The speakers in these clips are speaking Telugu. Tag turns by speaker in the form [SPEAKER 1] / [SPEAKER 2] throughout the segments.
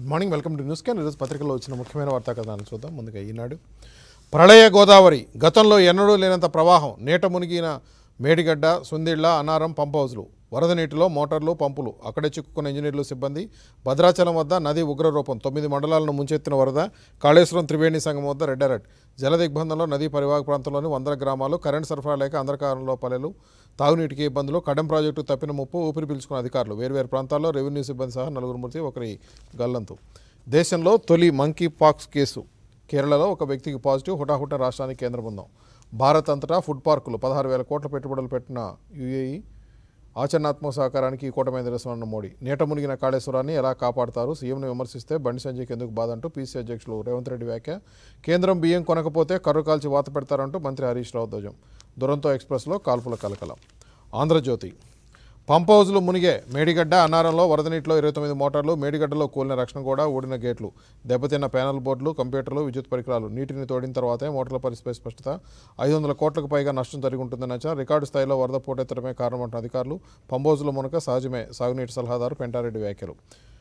[SPEAKER 1] good morning welcome to news scan ఈరోజు పత్రికలో వచ్చిన ముఖ్యమైన వార్తా కథనాలు చూద్దాం ముందుగా ఈనాడు ప్రళయ గోదావరి గతంలో ఎన్నడూ లేనంత ప్రవాహం నీట మునిగిన మేడిగడ్డ సుందిళ్ల అనారం పంప్ హౌజ్లు వరద నీటిలో మోటార్లు పంపులు అక్కడే చిక్కుకున్న ఇంజనీర్లు సిబ్బంది భద్రాచలం వద్ద నది ఉగ్రరూపం తొమ్మిది మండలాలను ముంచెత్తిన వరద కాళేశ్వరం త్రివేణి సంఘం వద్ద రెడ్ అలర్ట్ జల దిగ్బంధంలో నదీ పరివాహక ప్రాంతంలోని వందల గ్రామాలు కరెంట్ సరఫరా లేక అంధకారంలో పల్లెలు తాగునీటికి ఇబ్బందులు కడెం ప్రాజెక్టు తప్పిన ముప్పు ఊపిరి పీల్చుకున్న అధికారులు వేర్వేరు ప్రాంతాల్లో రెవెన్యూ సిబ్బంది సహా నలుగురు మృతి ఒకరి గల్లంతు దేశంలో తొలి మంకీ పాక్స్ కేసు కేరళలో ఒక వ్యక్తికి పాజిటివ్ హుటాహుట రాష్ట్రానికి కేంద్ర బృందం భారత్ అంతటా ఫుడ్ పార్కులు పదహారు వేల కోట్ల పెట్టుబడులు పెట్టిన యుఏఈ ఆచరణాత్మక సహకారానికి ఈ కూటమి నిరసన మోడీ నీట మునిగిన కాళేశ్వరాన్ని ఎలా కాపాడతారు సీఎంను విమర్శిస్తే బండి సంజయ్కి ఎందుకు బాధ అంటూ పీసీ అధ్యక్షులు రేవంత్ రెడ్డి వ్యాఖ్య కేంద్రం బియ్యం కొనకపోతే కర్రు కాల్చి వాత పెడతారంటూ మంత్రి హరీష్ రావు ధ్వజం దురంతో ఎక్స్ప్రెస్లో కాల్పుల కలకలం ఆంధ్రజ్యోతి పంప్ హౌజ్లు మునిగే మేడిగడ్డ అన్నారంలో వరద నీటిలో ఇరవై తొమ్మిది మోటార్లు మేడిగడ్డలో కూలిన రక్షణ కూడా ఊడిన గేట్లు దెబ్బతిన్న ప్యానల్ బోర్డులు కంప్యూటర్లు విద్యుత్ పరికరాలు నీటిని తోడిన తర్వాతే మోటార్ల పరిస్థితిపై స్పష్టత ఐదు వందల కోట్లకు పైగా నష్టం జరిగి ఉంటుందని అంచనా రికార్డు స్థాయిలో వరద పోటెత్తడమే కారణమంటున్న అధికారులు పంప్ హౌజ్ల మునక సహజమే సాగునీటి సలహాదారు పెంటారెడ్డి వ్యాఖ్యలు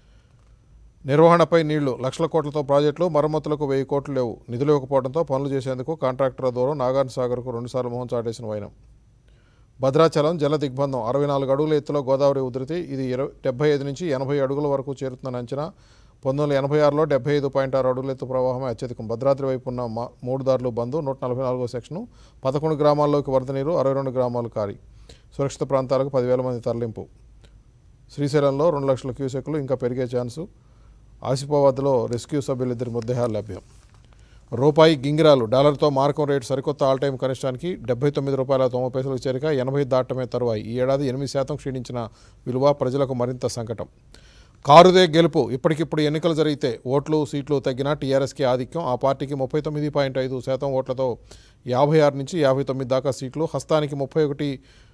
[SPEAKER 1] నిర్వహణపై నీళ్లు లక్షల కోట్లతో ప్రాజెక్టులు మరమ్మతులకు వెయ్యి కోట్లు లేవు నిధులు ఇవ్వకపోవడంతో పనులు చేసేందుకు కాంట్రాక్టర్ల దూరం నాగార్జున సాగర్కు రెండుసార్లు మొహం చాటేసిన వైనం భద్రాచలం జల దిగ్బంధం అరవై నాలుగు అడుగుల ఎత్తులో గోదావరి ఉధృతి ఇది ఇరవై డెబ్బై ఐదు నుంచి ఎనభై అడుగుల వరకు చేరుతుందని అంచనా పంతొమ్మిది వందల ఎనభై ఆరులో డెబ్బై ఐదు పాయింట్ ఆరు అడుగుల ఎత్తు ప్రవాహమే అత్యధికం భద్రాద్రి వైపు ఉన్న మా మూడు దారులు బంద్ నూట నలభై నాలుగో సెక్షను పదకొండు గ్రామాల్లోకి వరద నీరు అరవై రెండు గ్రామాలు కారి సురక్షిత ప్రాంతాలకు పదివేల మంది తరలింపు శ్రీశైలంలో రెండు లక్షల క్యూసెక్లు ఇంకా పెరిగే ఛాన్సు ఆసిఫాబాద్లో రెస్క్యూ సభ్యులిద్దరి మృతదేహాలు లభ్యం రూపాయి గింగిరాలు డాలర్తో మార్కం రేటు సరికొత్త ఆల్ టైం కనిష్టానికి డెబ్బై తొమ్మిది రూపాయల తొంభై పైసలకు చేరిక ఎనభై దాటమే తరువాయి ఈ ఏడాది ఎనిమిది శాతం క్షీణించిన విలువ ప్రజలకు మరింత సంకటం కారుదే గెలుపు ఇప్పటికిప్పుడు ఎన్నికలు జరిగితే ఓట్లు సీట్లు తగ్గిన టీఆర్ఎస్కి ఆధిక్యం ఆ పార్టీకి ముప్పై తొమ్మిది పాయింట్ ఐదు శాతం ఓట్లతో యాభై ఆరు నుంచి యాభై తొమ్మిది దాకా సీట్లు హస్తానికి ముప్పై ఒకటి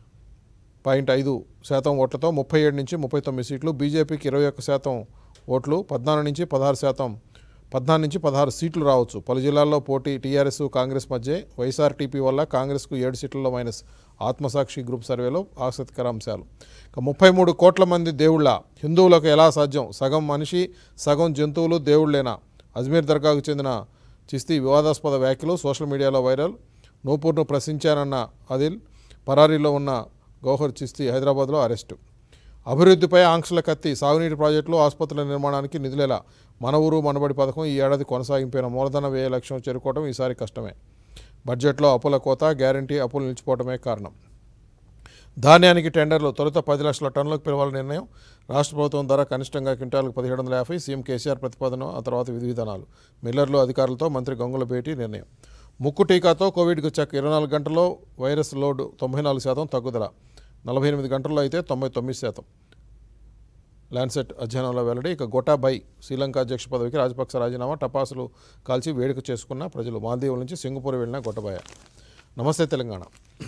[SPEAKER 1] పాయింట్ ఐదు శాతం ఓట్లతో ముప్పై ఏడు నుంచి ముప్పై తొమ్మిది సీట్లు బీజేపీకి ఇరవై ఒక్క శాతం ఓట్లు పద్నాలుగు నుంచి పదహారు శాతం పద్నాలుగు నుంచి పదహారు సీట్లు రావచ్చు పలు జిల్లాల్లో పోటీ టీఆర్ఎస్ కాంగ్రెస్ మధ్య వైఎస్ఆర్టీపీ వల్ల కాంగ్రెస్కు ఏడు సీట్లలో మైనస్ ఆత్మసాక్షి గ్రూప్ సర్వేలో ఆసక్తికర అంశాలు ఇక ముప్పై మూడు కోట్ల మంది దేవుళ్ళ హిందువులకు ఎలా సాధ్యం సగం మనిషి సగం జంతువులు దేవుళ్ళేనా అజ్మీర్ దర్గాకు చెందిన చిస్తీ వివాదాస్పద వ్యాఖ్యలు సోషల్ మీడియాలో వైరల్ నూపూర్ను ప్రశ్నించానన్న అదిల్ పరారీలో ఉన్న గౌహర్ చిస్తీ హైదరాబాద్లో అరెస్టు అభివృద్ధిపై ఆంక్షల కత్తి సాగునీటి ప్రాజెక్టులు ఆసుపత్రుల నిర్మాణానికి నిధులేలా మన ఊరు మనబడి పథకం ఈ ఏడాది కొనసాగింపైన మూలధన వ్యయ లక్ష్యం చేరుకోవడం ఈసారి కష్టమే బడ్జెట్లో అప్పుల కోత గ్యారంటీ అప్పులు నిలిచిపోవడమే కారణం ధాన్యానికి టెండర్లు తొలుత పది లక్షల టన్నులకు పెరవాలని నిర్ణయం రాష్ట్ర ప్రభుత్వం ధర కనిష్టంగా క్వింటాలకు పదిహేడు వందల యాభై సీఎం కేసీఆర్ ప్రతిపాదన ఆ తర్వాత విధి విధానాలు మిల్లర్లు అధికారులతో మంత్రి గంగుల భేటీ నిర్ణయం ముక్కు టీకాతో కోవిడ్కు చెక్ ఇరవై నాలుగు గంటల్లో వైరస్ లోడ్ తొంభై నాలుగు శాతం తగ్గుదల నలభై ఎనిమిది గంటల్లో అయితే తొంభై తొమ్మిది శాతం ల్యాన్సెట్ అధ్యయనంలో వెల్లడి ఇక గొటాబై శ్రీలంక అధ్యక్ష పదవికి రాజపక్ష రాజీనామా టపాసులు కాల్చి వేడుక చేసుకున్న ప్రజలు మాల్దీవుల నుంచి సింగపూర్ వెళ్ళిన గొటబాయ నమస్తే తెలంగాణ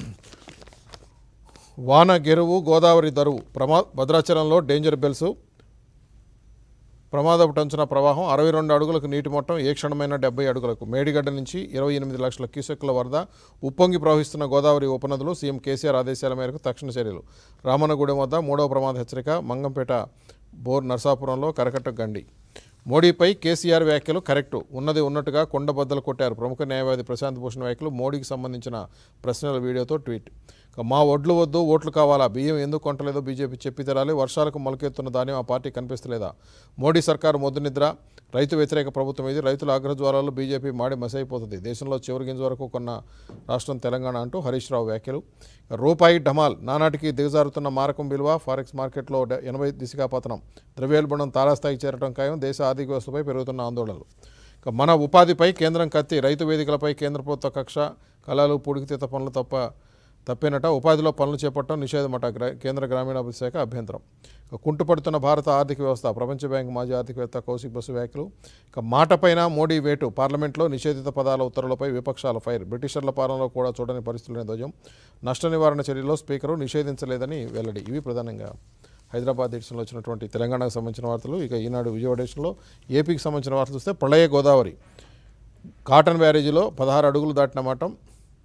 [SPEAKER 1] వాన గెరువు గోదావరి దరువు ప్రమా భద్రాచలంలో డేంజర్ బెల్స్ ప్రమాదపు టంచున ప్రవాహం అరవై రెండు అడుగులకు నీటి మొత్తం ఏ క్షణమైన డెబ్బై అడుగులకు మేడిగడ్డ నుంచి ఇరవై ఎనిమిది లక్షల క్యూసెక్కుల వరద ఉప్పొంగి ప్రవహిస్తున్న గోదావరి ఉపనదులు సీఎం కేసీఆర్ ఆదేశాల మేరకు తక్షణ చర్యలు రామన్నగూడెం వద్ద మూడవ ప్రమాద హెచ్చరిక మంగంపేట బోర్ నర్సాపురంలో కరకట్ట గండి మోడీపై కేసీఆర్ వ్యాఖ్యలు కరెక్టు ఉన్నది ఉన్నట్టుగా కొండబద్దలు కొట్టారు ప్రముఖ న్యాయవాది ప్రశాంత్ భూషణ్ వ్యాఖ్యలు మోడీకి సంబంధించిన ప్రశ్నల వీడియోతో ట్వీట్ ఇక మా ఒడ్లు వద్దు ఓట్లు కావాలా బియ్యం ఎందుకు కొంటలేదో బీజేపీ చెప్పి తెరాలి వర్షాలకు మొలకెత్తున్న ధాన్యం ఆ పార్టీ కనిపిస్తలేదా మోడీ సర్కారు మొద్దు నిద్ర రైతు వ్యతిరేక ప్రభుత్వం ఇది రైతుల ఆగ్రహజ్వారాలు బీజేపీ మాడి మసైపోతుంది దేశంలో చివరి గింజ వరకు కొన్న రాష్ట్రం తెలంగాణ అంటూ హరీష్ రావు వ్యాఖ్యలు ఇక రూపాయి ఢమాల్ నానాటికి దిగజారుతున్న మారకం విలువ ఫారెక్స్ మార్కెట్లో డ- ఎనభై దిశగా పతనం ద్రవ్యోల్బణం తారాస్థాయికి చేరడం ఖాయం దేశ ఆర్థిక వ్యవస్థపై పెరుగుతున్న ఆందోళనలు ఇక మన ఉపాధిపై కేంద్రం కత్తి రైతు వేదికలపై కేంద్ర ప్రభుత్వ కక్ష కళలు పూడికితీత పనులు తప్ప తప్పేనట ఉపాధిలో పనులు చేపట్టడం నిషేధమట గ్రా- కేంద్ర గ్రామీణాభివృద్ధి శాఖ అభ్యంతరం ఇక కుంటుపడుతున్న భారత ఆర్థిక వ్యవస్థ ప్రపంచ బ్యాంక్ మాజీ ఆర్థికవేత్త కౌశిక్ బసు వ్యాఖ్యలు ఇక మాటపైన మోడీ వేటు పార్లమెంట్లో నిషేధిత పదాల ఉత్తర్వులపై విపక్షాల ఫైర్ బ్రిటిషర్ల పాలనలో కూడా చూడని పరిస్థితులనే ధ్వజం నష్ట నివారణ చర్యలో స్పీకరు నిషేధించలేదని వెల్లడి ఇవి ప్రధానంగా హైదరాబాద్ ఎడిషన్లో వచ్చినటువంటి తెలంగాణకు సంబంధించిన వార్తలు ఇక ఈనాడు విజయవాడ ఎడిషన్లో ఏపీకి సంబంధించిన వార్తలు చూస్తే ప్రళయ గోదావరి కాటన్ బ్యారేజీలో పదహారు అడుగులు దాటిన మఠం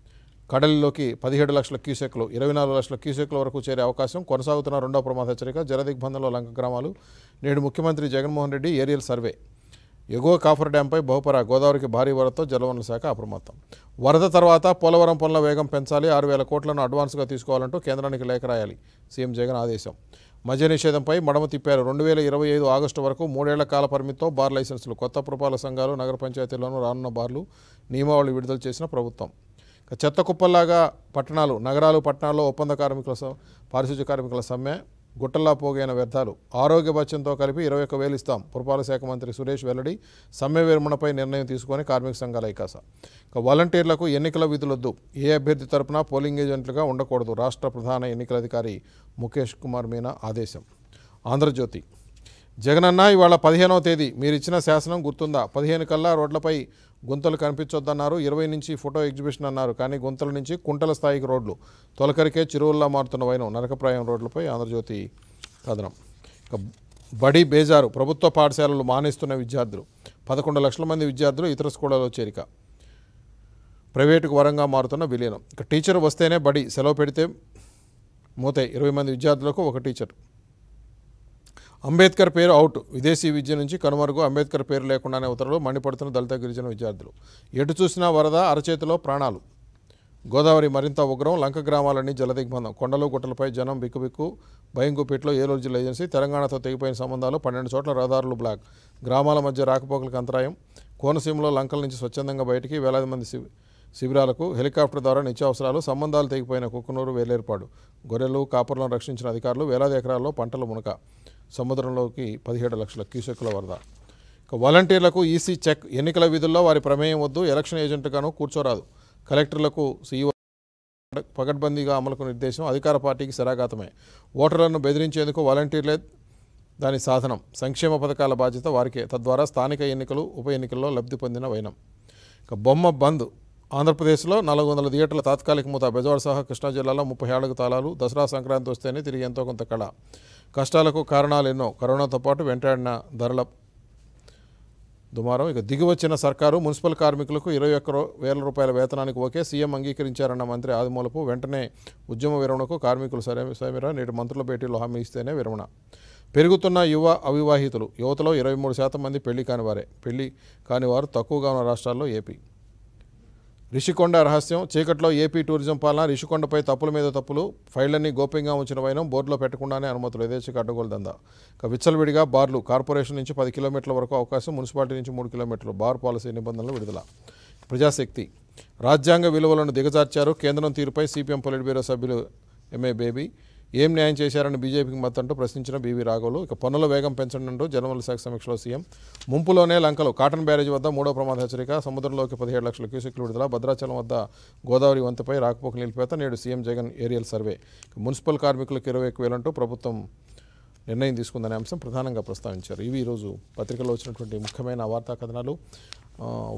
[SPEAKER 1] కడలిలోకి పదిహేడు లక్షల క్యూసెక్లు ఇరవై నాలుగు లక్షల క్యూసెక్ల వరకు చేరే అవకాశం కొనసాగుతున్న రెండో ప్రమాద హెచ్చరిక జలదిగ్బంధంలో లంక గ్రామాలు నేడు ముఖ్యమంత్రి జగన్మోహన్ రెడ్డి ఏరియల్ సర్వే ఎగువ కాఫర్ డ్యాంపై బహుపర గోదావరికి భారీ వరదతో జలవనరుల శాఖ అప్రమత్తం వరద తర్వాత పోలవరం పనుల వేగం పెంచాలి ఆరు వేల కోట్లను అడ్వాన్స్గా తీసుకోవాలంటూ కేంద్రానికి లేఖ రాయాలి సీఎం జగన్ ఆదేశం మద్య నిషేధంపై మడమ తిప్పారు రెండు వేల ఇరవై ఐదు ఆగస్టు వరకు మూడేళ్ల కాల పరిమితితో బార్ లైసెన్సులు కొత్త పురపాలక సంఘాలు నగర పంచాయతీల్లోనూ రానున్న బార్లు నియమావళి విడుదల చేసిన ప్రభుత్వం ఇక చెత్త కుప్పల్లాగా పట్టణాలు నగరాలు పట్టణాల్లో ఒప్పంద కార్మికుల స- పారిశుధ్య కార్మికుల సమ్మె గుట్టల్లా పోగైన వ్యర్థాలు ఆరోగ్య భత్యంతో కలిపి ఇరవై ఒక్క వేలు ఇస్తాం పురపాలక శాఖ మంత్రి సురేష్ వెల్లడి సమ్మె విరమణపై నిర్ణయం తీసుకొని కార్మిక సంఘాల ఐకాస ఇక వాలంటీర్లకు ఎన్నికల విధులొద్దు ఏ అభ్యర్థి తరపున పోలింగ్ ఏజెంట్లుగా ఉండకూడదు రాష్ట్ర ప్రధాన ఎన్నికల అధికారి ముఖేష్ కుమార్ మీనా ఆదేశం ఆంధ్రజ్యోతి జగనన్న ఇవాళ పదిహేనవ తేదీ మీరు ఇచ్చిన శాసనం గుర్తుందా పదిహేను కల్లా రోడ్లపై గుంతలు కనిపించొద్దన్నారు ఇరవై నుంచి ఫోటో ఎగ్జిబిషన్ అన్నారు కానీ గుంతల నుంచి కుంటల స్థాయికి రోడ్లు తొలకరికే చెరువుల్లా మారుతున్న వైనం నరకప్రాయం రోడ్లపై ఆంధ్రజ్యోతి కథనం ఇక బడి బేజారు ప్రభుత్వ పాఠశాలలు మానేస్తున్న విద్యార్థులు పదకొండు లక్షల మంది విద్యార్థులు ఇతర స్కూళ్లలో చేరిక ప్రైవేటుకు వరంగా మారుతున్న విలీనం ఇక టీచర్ వస్తేనే బడి సెలవు పెడితే మూతే ఇరవై మంది విద్యార్థులకు ఒక టీచర్ అంబేద్కర్ పేరు అవుట్ విదేశీ విద్య నుంచి కనుమరుగు అంబేద్కర్ పేరు లేకుండానే ఉత్తర్వులు మండిపడుతున్న దళిత గిరిజన విద్యార్థులు ఎటు చూసినా వరద అరచేతిలో ప్రాణాలు గోదావరి మరింత ఉగ్రం లంక గ్రామాలన్నీ జలదిగ్బంధం కొండలు గుట్టలపై జనం బిక్కుబిక్కు భయంగుపేటలో ఏలూరు జిల్లా ఏజెన్సీ తెలంగాణతో తెగిపోయిన సంబంధాలు పన్నెండు చోట్ల రహదారులు బ్లాక్ గ్రామాల మధ్య రాకపోకలకు అంతరాయం కోనసీమలో లంకల నుంచి స్వచ్ఛందంగా బయటికి వేలాది మంది శిబి శిబిరాలకు హెలికాప్టర్ ద్వారా నిత్యావసరాలు సంబంధాలు తెగిపోయిన కుక్కునూరు వేలేర్పాడు గొర్రెలు కాపర్లను రక్షించిన అధికారులు వేలాది ఎకరాల్లో పంటలు మునక సముద్రంలోకి పదిహేడు లక్షల క్యూసెక్కుల వరద ఇక వాలంటీర్లకు ఈసీ చెక్ ఎన్నికల విధుల్లో వారి ప్రమేయం వద్దు ఎలక్షన్ ఏజెంట్గాను కూర్చోరాదు కలెక్టర్లకు సీఈఓ పకడ్బందీగా అమలుకు నిర్దేశం అధికార పార్టీకి శరాఘాతమే ఓటర్లను బెదిరించేందుకు వాలంటీర్లే దాని సాధనం సంక్షేమ పథకాల బాధ్యత వారికే తద్వారా స్థానిక ఎన్నికలు ఉప ఎన్నికల్లో లబ్ధి పొందిన వైనం ఇక బొమ్మ బంద్ ఆంధ్రప్రదేశ్లో నాలుగు వందల థియేటర్ల తాత్కాలిక మూత బెజవాడ సహా కృష్ణా జిల్లాలో ముప్పై ఏళ్లకు తాళాలు దసరా సంక్రాంతి వస్తేనే తిరిగి ఎంతో కొంత కళ కష్టాలకు కారణాలు ఎన్నో కరోనాతో పాటు వెంటాడిన ధరల దుమారం ఇక దిగివచ్చిన సర్కారు మున్సిపల్ కార్మికులకు ఇరవై ఒక్క రూ- వేల రూపాయల వేతనానికి ఓకే సీఎం అంగీకరించారన్న మంత్రి ఆదిమూలపు వెంటనే ఉద్యమ విరమణకు కార్మికులు సరే సమిర నేటి మంత్రుల భేటీలో హామీ ఇస్తేనే విరమణ పెరుగుతున్న యువ అవివాహితులు యువతలో ఇరవై మూడు శాతం మంది పెళ్లి కాని వారే పెళ్లి కాని వారు తక్కువగా ఉన్న రాష్ట్రాల్లో ఏపీ రిషికొండ రహస్యం చీకట్లో ఏపీ టూరిజం పాలన రిషికొండపై తప్పుల మీద తప్పులు ఫైళ్లన్నీ గోప్యంగా ఉంచిన వైనం బోర్డులో పెట్టకుండానే అనుమతులు యథేచ్ఛగా అడ్డగోలు దందా ఇక విచ్చలవిడిగా బార్లు కార్పొరేషన్ నుంచి పది కిలోమీటర్ల వరకు అవకాశం మున్సిపాలిటీ నుంచి మూడు కిలోమీటర్లు బార్ పాలసీ నిబంధనలు విడుదల ప్రజాశక్తి రాజ్యాంగ విలువలను దిగజార్చారు కేంద్రం తీరుపై సిపిఎం పొలిట్ బ్యూరో సభ్యులు ఎంఏ బేబీ ఏం న్యాయం చేశారని బీజేపీకి మద్దతు ప్రశ్నించిన బీవీ రాఘవులు ఇక పన్నుల వేగం పెంచండి అంటూ జనవల శాఖ సమీక్షలో సీఎం ముంపులోనే లంకలు కాటన్ బ్యారేజ్ వద్ద మూడో ప్రమాద హెచ్చరిక సముద్రంలోకి పదిహేడు లక్షల క్యూసెక్లు విడుదల భద్రాచలం వద్ద గోదావరి వంతెపై రాకపోకలు నిలిపేత నేడు సీఎం జగన్ ఏరియల్ సర్వే ఇక మున్సిపల్ కార్మికులకు ఇరవై ఎక్కువ వేలంటూ ప్రభుత్వం నిర్ణయం తీసుకుందనే అంశం ప్రధానంగా ప్రస్తావించారు ఇవి ఈరోజు పత్రికలో వచ్చినటువంటి ముఖ్యమైన వార్తా కథనాలు ఆ,